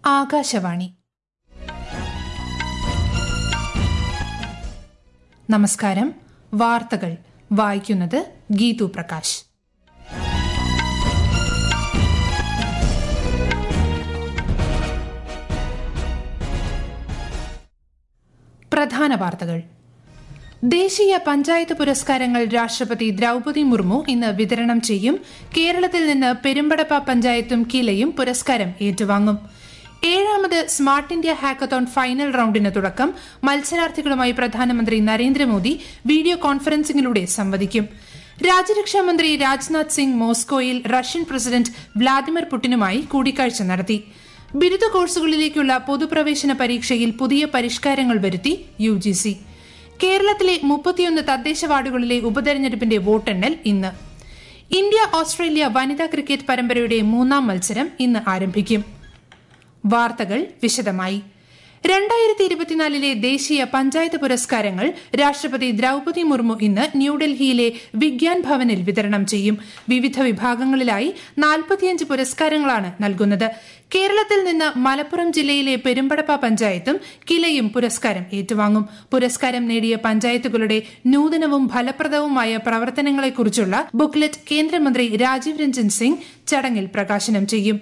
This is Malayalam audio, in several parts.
ആകാശവാണി നമസ്കാരം വാർത്തകൾ വായിക്കുന്നത് ഗീതു പ്രകാശ് പ്രധാന വാർത്തകൾ ദേശീയ പഞ്ചായത്ത് പുരസ്കാരങ്ങൾ രാഷ്ട്രപതി ദ്രൌപതി മുർമു ഇന്ന് വിതരണം ചെയ്യും കേരളത്തിൽ നിന്ന് പെരുമ്പടപ്പ പഞ്ചായത്തും കിലയും പുരസ്കാരം ഏറ്റുവാങ്ങും ഏഴാമത് സ്മാർട്ട് ഇന്ത്യ ഹാക്കത്തോൺ ഫൈനൽ റൌണ്ടിന് തുടക്കം മത്സരാർത്ഥികളുമായി പ്രധാനമന്ത്രി നരേന്ദ്രമോദി വീഡിയോ കോൺഫറൻസിംഗിലൂടെ സംവദിക്കും രാജ്യരക്ഷാമന്ത്രി രാജ്നാഥ് സിംഗ് മോസ്കോയിൽ റഷ്യൻ പ്രസിഡന്റ് വ്ളാദിമിർ പുടിനുമായി കൂടിക്കാഴ്ച നടത്തി ബിരുദ കോഴ്സുകളിലേക്കുള്ള പൊതുപ്രവേശന പരീക്ഷയിൽ പുതിയ പരിഷ്കാരങ്ങൾ വരുത്തി യുജിസി കേരളത്തിലെ മുപ്പത്തിയൊന്ന് തദ്ദേശ വാർഡുകളിലെ ഉപതെരഞ്ഞെടുപ്പിന്റെ വോട്ടെണ്ണൽ ഇന്ന് ഇന്ത്യ ഓസ്ട്രേലിയ വനിതാ ക്രിക്കറ്റ് പരമ്പരയുടെ മൂന്നാം മത്സരം ഇന്ന് ആരംഭിക്കും വാർത്തകൾ വിശദമായി രണ്ടായിരത്തി ഇരുപത്തിനാലിലെ ദേശീയ പഞ്ചായത്ത് പുരസ്കാരങ്ങൾ രാഷ്ട്രപതി ദ്രൌപതി മുർമു ഇന്ന് ന്യൂഡൽഹിയിലെ വിഗ്യാൻ ഭവനിൽ വിതരണം ചെയ്യും വിവിധ വിഭാഗങ്ങളിലായി നാൽപ്പത്തിയഞ്ച് പുരസ്കാരങ്ങളാണ് നൽകുന്നത് കേരളത്തിൽ നിന്ന് മലപ്പുറം ജില്ലയിലെ പെരുമ്പടപ്പ പഞ്ചായത്തും കിലയും പുരസ്കാരം ഏറ്റുവാങ്ങും പുരസ്കാരം നേടിയ പഞ്ചായത്തുകളുടെ നൂതനവും ഫലപ്രദവുമായ പ്രവർത്തനങ്ങളെക്കുറിച്ചുള്ള ബുക്ക്ലെറ്റ് കേന്ദ്രമന്ത്രി രാജീവ് രഞ്ജൻ സിംഗ് ചടങ്ങിൽ പ്രകാശനം ചെയ്യും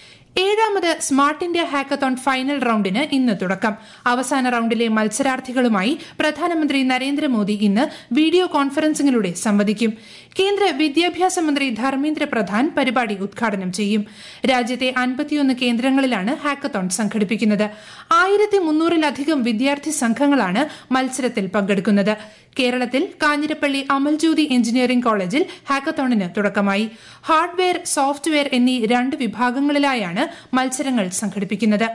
ഏഴാമത് സ്മാർട്ട് ഇന്ത്യ ഹാക്കത്തോൺ ഫൈനൽ റൌണ്ടിന് ഇന്ന് തുടക്കം അവസാന റൌണ്ടിലെ മത്സരാർത്ഥികളുമായി പ്രധാനമന്ത്രി നരേന്ദ്രമോദി ഇന്ന് വീഡിയോ കോൺഫറൻസിംഗിലൂടെ സംവദിക്കും കേന്ദ്ര വിദ്യാഭ്യാസ മന്ത്രി ധർമ്മേന്ദ്ര പ്രധാൻ പരിപാടി ഉദ്ഘാടനം ചെയ്യും രാജ്യത്തെ അൻപത്തിയൊന്ന് കേന്ദ്രങ്ങളിലാണ് ഹാക്കത്തോൺ സംഘടിപ്പിക്കുന്നത് ആയിരത്തി മുന്നൂറിലധികം വിദ്യാർത്ഥി സംഘങ്ങളാണ് മത്സരത്തിൽ പങ്കെടുക്കുന്നത് കേരളത്തിൽ കാഞ്ഞിരപ്പള്ളി അമൽജ്യോതി എഞ്ചിനീയറിംഗ് കോളേജിൽ ഹാക്കത്തോണിന് തുടക്കമായി ഹാർഡ്വെയർ സോഫ്റ്റ്വെയർ എന്നീ രണ്ട് വിഭാഗങ്ങളിലായാണ് മത്സരങ്ങൾ സംഘടിപ്പിക്കുന്നത്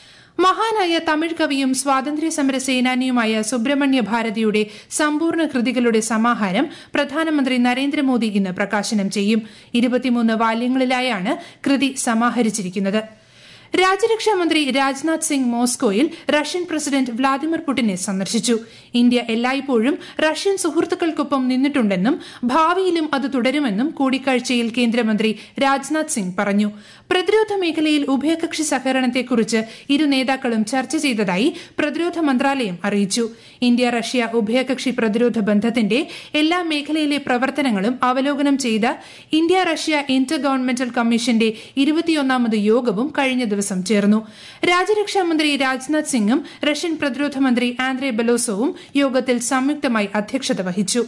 മഹാനായ തമിഴ് കവിയും സ്വാതന്ത്ര്യ സമര സേനാനിയുമായ സുബ്രഹ്മണ്യ ഭാരതിയുടെ സമ്പൂർണ്ണ കൃതികളുടെ സമാഹാരം പ്രധാനമന്ത്രി നരേന്ദ്രമോദി ഇന്ന് പ്രകാശനം ചെയ്യും ഇരുപത്തിമൂന്ന് വാല്യങ്ങളിലായാണ് കൃതി സമാഹരിച്ചിരിക്കുന്നത് രാജ്യരക്ഷാമന്ത്രി രാജ്നാഥ് സിംഗ് മോസ്കോയിൽ റഷ്യൻ പ്രസിഡന്റ് വ്ളാദിമിർ പുടിനെ സന്ദർശിച്ചു ഇന്ത്യ എല്ലായ്പ്പോഴും റഷ്യൻ സുഹൃത്തുക്കൾക്കൊപ്പം നിന്നിട്ടുണ്ടെന്നും ഭാവിയിലും അത് തുടരുമെന്നും കൂടിക്കാഴ്ചയിൽ കേന്ദ്രമന്ത്രി രാജ്നാഥ് സിംഗ് പറഞ്ഞു പ്രതിരോധ മേഖലയിൽ ഉഭയകക്ഷി സഹകരണത്തെക്കുറിച്ച് ഇരു നേതാക്കളും ചർച്ച ചെയ്തതായി പ്രതിരോധ മന്ത്രാലയം അറിയിച്ചു ഇന്ത്യ റഷ്യ ഉഭയകക്ഷി പ്രതിരോധ ബന്ധത്തിന്റെ എല്ലാ മേഖലയിലെ പ്രവർത്തനങ്ങളും അവലോകനം ചെയ്ത ഇന്ത്യ റഷ്യ ഇന്റർ ഗവൺമെന്റൽ കമ്മീഷന്റെ ഇരുപത്തിയൊന്നാമത് യോഗവും കഴിഞ്ഞ ദിവസം ചേർന്നു രാജ്യരക്ഷാമന്ത്രി രാജ്നാഥ് സിംഗും റഷ്യൻ പ്രതിരോധ മന്ത്രി ആന്ദ്രേ ബെലോസോവും യോഗത്തിൽ സംയുക്തമായി അധ്യക്ഷത വഹിച്ചു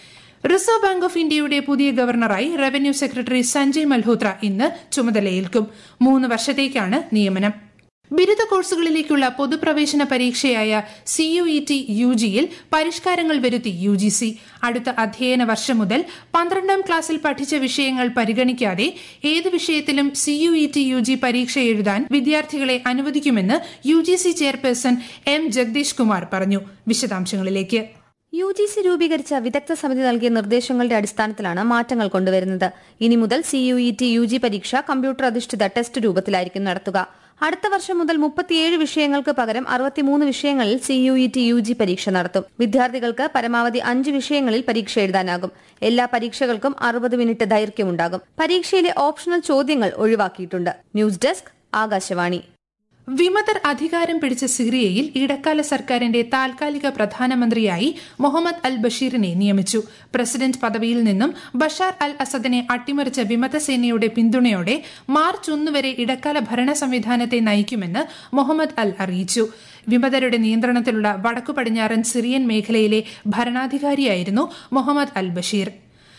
റിസർവ് ബാങ്ക് ഓഫ് ഇന്ത്യയുടെ പുതിയ ഗവർണറായി റവന്യൂ സെക്രട്ടറി സഞ്ജയ് മൽഹോത്ര ഇന്ന് ചുമതലയേൽക്കും മൂന്ന് വർഷത്തേക്കാണ് നിയമനം ബിരുദ കോഴ്സുകളിലേക്കുള്ള പൊതുപ്രവേശന പരീക്ഷയായ സിയുഇടി യുജിയിൽ പരിഷ്കാരങ്ങൾ വരുത്തി യുജിസി അടുത്ത അധ്യയന വർഷം മുതൽ പന്ത്രണ്ടാം ക്ലാസ്സിൽ പഠിച്ച വിഷയങ്ങൾ പരിഗണിക്കാതെ ഏത് വിഷയത്തിലും സിയുഇടി യുജി പരീക്ഷ എഴുതാൻ വിദ്യാർത്ഥികളെ അനുവദിക്കുമെന്ന് UGC chairperson M Jagadish Kumar പറഞ്ഞു വിശദാംശങ്ങളിലേക്ക് യു ജി സി രൂപീകരിച്ച വിദഗ്ധ സമിതി നൽകിയ നിർദ്ദേശങ്ങളുടെ അടിസ്ഥാനത്തിലാണ് മാറ്റങ്ങൾ കൊണ്ടുവരുന്നത് ഇനി മുതൽ C U E T U G പരീക്ഷ കമ്പ്യൂട്ടർ അധിഷ്ഠിത ടെസ്റ്റ് രൂപത്തിലായിരിക്കും നടത്തുക അടുത്ത വർഷം മുതൽ മുപ്പത്തിയേഴ് വിഷയങ്ങൾക്ക് പകരം അറുപത്തിമൂന്ന് വിഷയങ്ങളിൽ C U E T U G പരീക്ഷ നടത്തും വിദ്യാർത്ഥികൾക്ക് പരമാവധി അഞ്ച് വിഷയങ്ങളിൽ പരീക്ഷ എഴുതാനാകും എല്ലാ പരീക്ഷകൾക്കും അറുപത് മിനിറ്റ് ദൈർഘ്യമുണ്ടാകും പരീക്ഷയിലെ ഓപ്ഷണൽ ചോദ്യങ്ങൾ ഒഴിവാക്കിയിട്ടുണ്ട് ന്യൂസ് ഡെസ്ക് ആകാശവാണി വിമതർ അധികാരം പിടിച്ച സിറിയയിൽ ഇടക്കാല സർക്കാരിന്റെ താൽക്കാലിക പ്രധാനമന്ത്രിയായി മുഹമ്മദ് അൽ ബഷീറിനെ നിയമിച്ചു പ്രസിഡന്റ് പദവിയിൽ നിന്നും ബഷാർ അൽ അസദിനെ അട്ടിമറിച്ച വിമതസേനയുടെ പിന്തുണയോടെ മാർച്ച് ഒന്ന് വരെ ഇടക്കാല ഭരണ സംവിധാനത്തെ നയിക്കുമെന്ന് മുഹമ്മദ് അൽ അറിയിച്ചു വിമതരുടെ നിയന്ത്രണത്തിലുള്ള വടക്കു പടിഞ്ഞാറൻ സിറിയൻ മേഖലയിലെ ഭരണാധികാരിയായിരുന്നു മുഹമ്മദ് അൽ ബഷീർ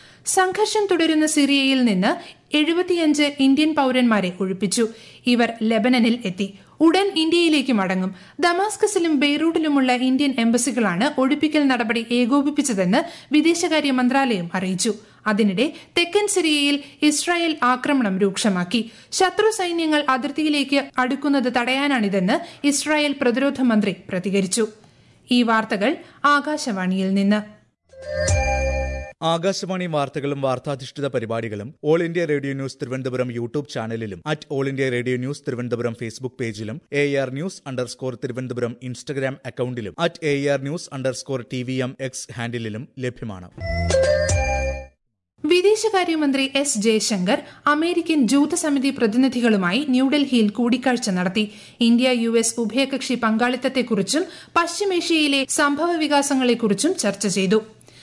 സംഘർഷം തുടരുന്ന സിറിയയിൽ നിന്ന് എഴുപത്തിയഞ്ച് ഇന്ത്യൻ പൌരന്മാരെ ഒഴിപ്പിച്ചു ഇവർ ലെബനനിൽ എത്തി ഉടൻ ഇന്ത്യയിലേക്ക് മടങ്ങും ദമാസ്കസിലും ബെയ്റൂട്ടിലുമുള്ള ഇന്ത്യൻ എംബസികളാണ് ഒഴിപ്പിക്കൽ നടപടി ഏകോപിപ്പിച്ചതെന്ന് വിദേശകാര്യ മന്ത്രാലയം അറിയിച്ചു അതിനിടെ തെക്കൻ സിറിയയിൽ ഇസ്രായേൽ ആക്രമണം രൂക്ഷമാക്കി ശത്രു സൈന്യങ്ങൾ അതിർത്തിയിലേക്ക് അടുക്കുന്നത് തടയാനാണിതെന്ന് ഇസ്രായേൽ പ്രതിരോധ മന്ത്രി പ്രതികരിച്ചു ഈ വാർത്തകൾ ആകാശവാണിയിൽ നിന്ന് ആകാശവാണി വാർത്തകളും വാർത്താധിഷ്ഠിത പരിപാടികളും All India Radio news Thiruvananthapuram YouTube ചാനലിലും at All India Radio news Thiruvananthapuram Facebook പേജിലും A R news underscore Thiruvananthapuram Instagram അക്കൌണ്ടിലും at A R news underscore T V M X ഹാൻഡിലും ലഭ്യമാണ് വിദേശകാര്യമന്ത്രി എസ് ജയശങ്കർ അമേരിക്കൻ ജൂതസമിതി പ്രതിനിധികളുമായി ന്യൂഡൽഹിയിൽ കൂടിക്കാഴ്ച നടത്തി ഇന്ത്യ യു എസ് ഉഭയകക്ഷി പങ്കാളിത്തത്തെക്കുറിച്ചും പശ്ചിമേഷ്യയിലെ സംഭവ വികാസങ്ങളെക്കുറിച്ചും ചർച്ച ചെയ്തു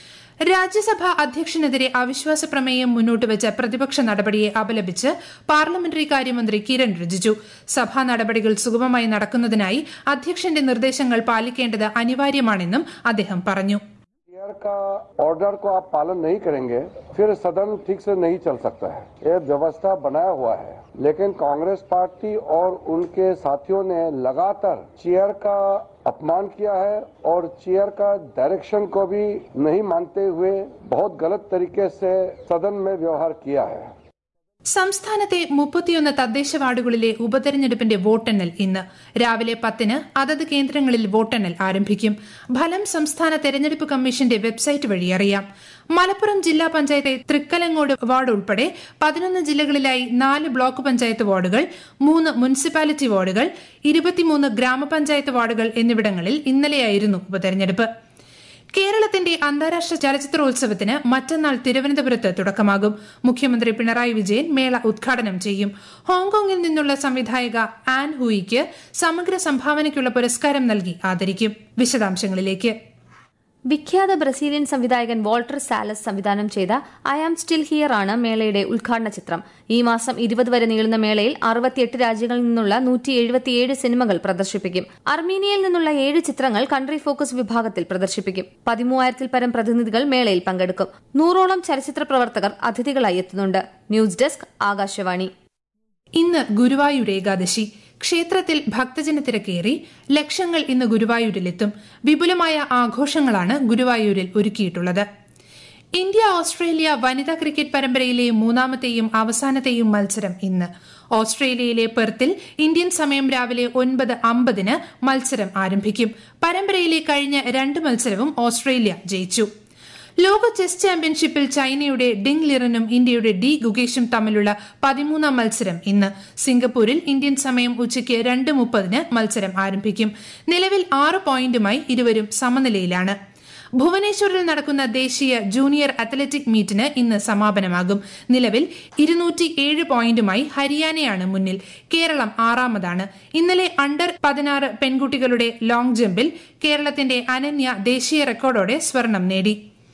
രാജ്യസഭാ അധ്യക്ഷനെതിരെ അവിശ്വാസ പ്രമേയം മുന്നോട്ട് വെച്ച പ്രതിപക്ഷ നടപടിയെ അപലപിച്ച് പാർലമെന്ററി കാര്യമന്ത്രി കിരൺ റിജിജു സഭാ നടപടികൾ സുഗമമായി നടക്കുന്നതിനായി അധ്യക്ഷന്റെ നിർദ്ദേശങ്ങൾ പാലിക്കേണ്ടത് അനിവാര്യമാണെന്നും അദ്ദേഹം പറഞ്ഞു स्पीकर का ऑर्डर को आप पालन नहीं करेंगे फिर सदन ठीक से नहीं चल सकता है ये व्यवस्था बनाया हुआ है लेकिन कांग्रेस पार्टी और उनके साथियों ने लगातार चेयर का अपमान किया है और चेयर का डायरेक्शन को भी नहीं मानते हुए बहुत गलत तरीके से सदन में व्यवहार किया है സംസ്ഥാനത്തെ മുപ്പത്തിയൊന്ന് തദ്ദേശ വാർഡുകളിലെ ഉപതെരഞ്ഞെടുപ്പിന്റെ വോട്ടെണ്ണൽ ഇന്ന് രാവിലെ പത്തിന് അതത് കേന്ദ്രങ്ങളിൽ വോട്ടെണ്ണൽ ആരംഭിക്കും ഫലം സംസ്ഥാന തെരഞ്ഞെടുപ്പ് കമ്മീഷന്റെ വെബ്സൈറ്റ് വഴി അറിയാം മലപ്പുറം ജില്ലാ പഞ്ചായത്തെ തൃക്കലങ്ങോട് വാർഡ് ഉൾപ്പെടെ പതിനൊന്ന് ജില്ലകളിലായി നാല് ബ്ലോക്ക് പഞ്ചായത്ത് വാർഡുകൾ മൂന്ന് മുനിസിപ്പാലിറ്റി വാർഡുകൾ ഇരുപത്തിമൂന്ന് ഗ്രാമപഞ്ചായത്ത് വാർഡുകൾ എന്നിവിടങ്ങളിൽ ഇന്നലെയായിരുന്നു ഉപതെരഞ്ഞെടുപ്പ് കേരളത്തിന്റെ അന്താരാഷ്ട്ര ചലച്ചിത്രോത്സവത്തിന് മറ്റന്നാൾ തിരുവനന്തപുരത്ത് തുടക്കമാകും മുഖ്യമന്ത്രി പിണറായി വിജയൻ മേള ഉദ്ഘാടനം ചെയ്യും ഹോങ്കോങ്ങിൽ നിന്നുള്ള സംവിധായക ആൻ ഹൂയിക്ക് സമഗ്ര സംഭാവനയ്ക്കുള്ള പുരസ്കാരം നൽകി ആദരിക്കും വിശദാംശങ്ങളിലേക്ക് വിഖ്യാത ബ്രസീലിയൻ സംവിധായകൻ വോൾട്ടർ സാലസ് സംവിധാനം ചെയ്ത ഐ ആം സ്റ്റിൽ ഹിയർ ആണ് മേളയുടെ ഉദ്ഘാടന ചിത്രം ഈ മാസം ഇരുപത് വരെ നീളുന്ന മേളയിൽ അറുപത്തിയെട്ട് രാജ്യങ്ങളിൽ നിന്നുള്ള നൂറ്റി എഴുപത്തിയേഴ് സിനിമകൾ പ്രദർശിപ്പിക്കും അർമീനിയയിൽ നിന്നുള്ള ഏഴ് ചിത്രങ്ങൾ കൺട്രി ഫോക്കസ് വിഭാഗത്തിൽ പ്രദർശിപ്പിക്കും പതിമൂവായിരത്തിൽ പരം പ്രതിനിധികൾ മേളയിൽ പങ്കെടുക്കും നൂറോളം ചലച്ചിത്ര പ്രവർത്തകർ അതിഥികളായി എത്തുന്നുണ്ട് ന്യൂസ് ഡെസ്ക് ആകാശവാണി ഇന്ന് ഗുരുവായൂർ ഏകാദശി ക്ഷേത്രത്തിൽ ഭക്തജന തിരക്കേറി ലക്ഷങ്ങൾ ഇന്ന് ഗുരുവായൂരിലെത്തും വിപുലമായ ആഘോഷങ്ങളാണ് ഗുരുവായൂരിൽ ഒരുക്കിയിട്ടുള്ളത് ഇന്ത്യ ഓസ്ട്രേലിയ വനിതാ ക്രിക്കറ്റ് പരമ്പരയിലെ മൂന്നാമത്തെയും അവസാനത്തെയും മത്സരം ഇന്ന് ഓസ്ട്രേലിയയിലെ പെർത്തിൽ ഇന്ത്യൻ സമയം രാവിലെ ഒൻപത് അമ്പതിന് മത്സരം ആരംഭിക്കും പരമ്പരയിലെ കഴിഞ്ഞ രണ്ട് മത്സരവും ഓസ്ട്രേലിയ ജയിച്ചു ലോക ചെസ് ചാമ്പ്യൻഷിപ്പിൽ ചൈനയുടെ ഡിങ് ലിറനും ഇന്ത്യയുടെ ഡി ഗുഗേഷും തമ്മിലുള്ള പതിമൂന്നാം മത്സരം ഇന്ന് സിംഗപ്പൂരിൽ ഇന്ത്യൻ സമയം ഉച്ചയ്ക്ക് രണ്ട് മുപ്പതിന് മത്സരം ആരംഭിക്കും നിലവിൽ ആറ് പോയിന്റുമായി ഇരുവരും സമനിലയിലാണ് ഭുവനേശ്വറിൽ നടക്കുന്ന ദേശീയ ജൂനിയർ അത്ലറ്റിക് മീറ്റിന് ഇന്ന് സമാപനമാകും നിലവിൽ ഇരുന്നൂറ്റി ഏഴ് പോയിന്റുമായി ഹരിയാനയാണ് മുന്നിൽ കേരളം ആറാമതാണ് ഇന്നലെ അണ്ടർ പതിനാറ് പെൺകുട്ടികളുടെ ലോങ് ജമ്പിൽ കേരളത്തിന്റെ അനന്യ ദേശീയ റെക്കോർഡോടെ സ്വർണം നേടി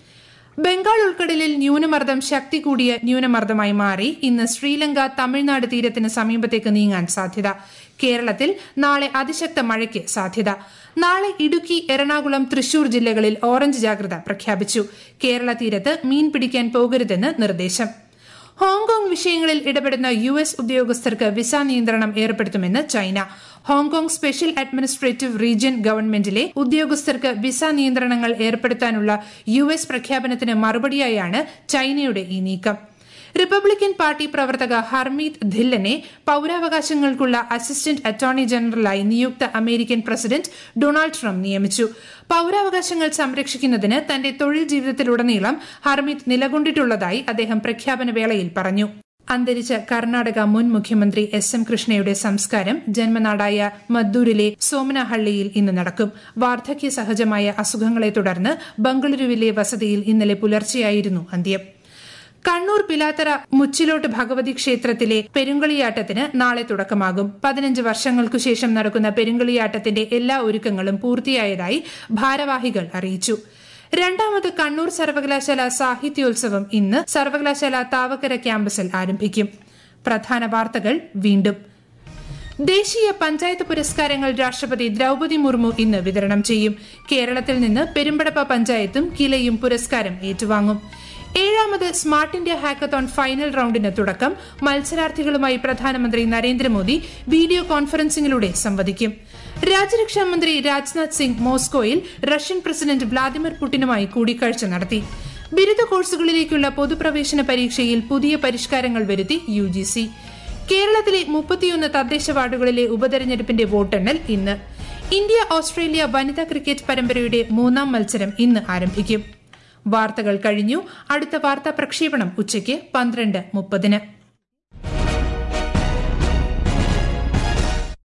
ബംഗാൾ ഉൾക്കടലിൽ ന്യൂനമർദ്ദം ശക്തി കൂടിയ ന്യൂനമർദ്ദമായി മാറി ഇന്ന് ശ്രീലങ്ക തമിഴ്നാട് തീരത്തിന് സമീപത്തേക്ക് നീങ്ങാൻ സാധ്യത കേരളത്തിൽ നാളെ അതിശക്ത മഴയ്ക്ക് സാധ്യത നാളെ ഇടുക്കി എറണാകുളം തൃശൂർ ജില്ലകളിൽ ഓറഞ്ച് ജാഗ്രത പ്രഖ്യാപിച്ചു കേരള തീരത്ത് മീൻ പിടിക്കാൻ പോകരുതെന്ന് നിർദ്ദേശം ഹോങ്കോങ് വിഷയങ്ങളിൽ ഇടപെടുന്ന യു എസ് ഉദ്യോഗസ്ഥർക്ക് വിസ നിയന്ത്രണം ഏർപ്പെടുത്തുമെന്ന് China Hong Kong special administrative region ഗവൺമെന്റിലെ ഉദ്യോഗസ്ഥർക്ക് വിസ നിയന്ത്രണങ്ങൾ ഏർപ്പെടുത്താനുള്ള യു എസ് പ്രഖ്യാപനത്തിന് മറുപടിയായാണ് ചൈനയുടെ ഈ നീക്കം റിപ്പബ്ലിക്കൻ പാർട്ടി പ്രവർത്തക ഹർമീത് ധില്ലനെ പൌരാവകാശങ്ങൾക്കുള്ള അസിസ്റ്റന്റ് അറ്റോർണി ജനറലായി നിയുക്ത അമേരിക്കൻ പ്രസിഡന്റ് ഡൊണാൾഡ് ട്രംപ് നിയമിച്ചു പൌരാവകാശങ്ങൾ സംരക്ഷിക്കുന്നതിന് തന്റെ തൊഴിൽ ജീവിതത്തിലുടനീളം ഹർമീത് നിലകൊണ്ടിട്ടുള്ളതായി അദ്ദേഹം പ്രഖ്യാപന വേളയിൽ പറഞ്ഞു അന്തരിച്ച കർണാടക മുൻ മുഖ്യമന്ത്രി എസ് എം കൃഷ്ണയുടെ സംസ്കാരം ജന്മനാടായ മദ്ദൂരിലെ സോമനഹള്ളിയിൽ ഇന്ന് നടക്കും വാർദ്ധക്യ സഹജമായ അസുഖങ്ങളെ തുടർന്ന് ബംഗളൂരുവിലെ വസതിയിൽ ഇന്നലെ പുലർച്ചെയായിരുന്നു അന്ത്യം കണ്ണൂർ പിലാത്തറ മുച്ചിലോട്ട് ഭഗവതി ക്ഷേത്രത്തിലെ പെരുങ്കളിയാട്ടത്തിന് നാളെ തുടക്കമാകും പതിനഞ്ച് വർഷങ്ങൾക്കു ശേഷം നടക്കുന്ന പെരുങ്കളിയാട്ടത്തിന്റെ എല്ലാ ഒരുക്കങ്ങളും പൂർത്തിയായതായി ഭാരവാഹികൾ അറിയിച്ചു രണ്ടാമത് കണ്ണൂർ സർവകലാശാല സാഹിത്യോത്സവം ഇന്ന് സർവകലാശാല താവക്കര ക്യാമ്പസിൽ ആരംഭിക്കും പ്രധാന വാർത്തകൾ വീണ്ടും ദേശീയ പഞ്ചായത്ത് പുരസ്കാരങ്ങൾ രാഷ്ട്രപതി ദ്രൌപതി മുർമു ഇന്ന് വിതരണം ചെയ്യും കേരളത്തിൽ നിന്ന് പെരുമ്പടപ്പ പഞ്ചായത്തും കിലയും പുരസ്കാരം ഏറ്റുവാങ്ങും ഏഴാമത് സ്മാർട്ട് ഇന്ത്യ ഹാക്കത്തോൺ ഫൈനൽ റൌണ്ടിന് തുടക്കം മത്സരാർത്ഥികളുമായി പ്രധാനമന്ത്രി നരേന്ദ്രമോദി വീഡിയോ കോൺഫറൻസിംഗിലൂടെ സംവദിക്കും രാജ്യരക്ഷാ മന്ത്രി രാജ്നാഥ് സിംഗ് മോസ്കോയിൽ റഷ്യൻ പ്രസിഡന്റ് വ്ളാദിമിർ പുടിനുമായി കൂടിക്കാഴ്ച നടത്തി ബിരുദ കോഴ്സുകളിലേക്കുള്ള പൊതുപ്രവേശന പരീക്ഷയിൽ പുതിയ പരിഷ്കാരങ്ങൾ വരുത്തി യു ജി സി കേരളത്തിലെ മുപ്പത്തിയൊന്ന് തദ്ദേശ വാർഡുകളിലെ ഉപതെരഞ്ഞെടുപ്പിന്റെ വോട്ടെണ്ണൽ ഇന്ന് ഇന്ത്യ ഓസ്ട്രേലിയ വനിതാ ക്രിക്കറ്റ് പരമ്പരയുടെ മൂന്നാം മത്സരം ഇന്ന് ആരംഭിക്കും വാർത്തകൾ കഴിഞ്ഞു അടുത്ത വാർത്താ പ്രക്ഷേപണം ഉച്ചയ്ക്ക് പന്ത്രണ്ട് മുപ്പതിന്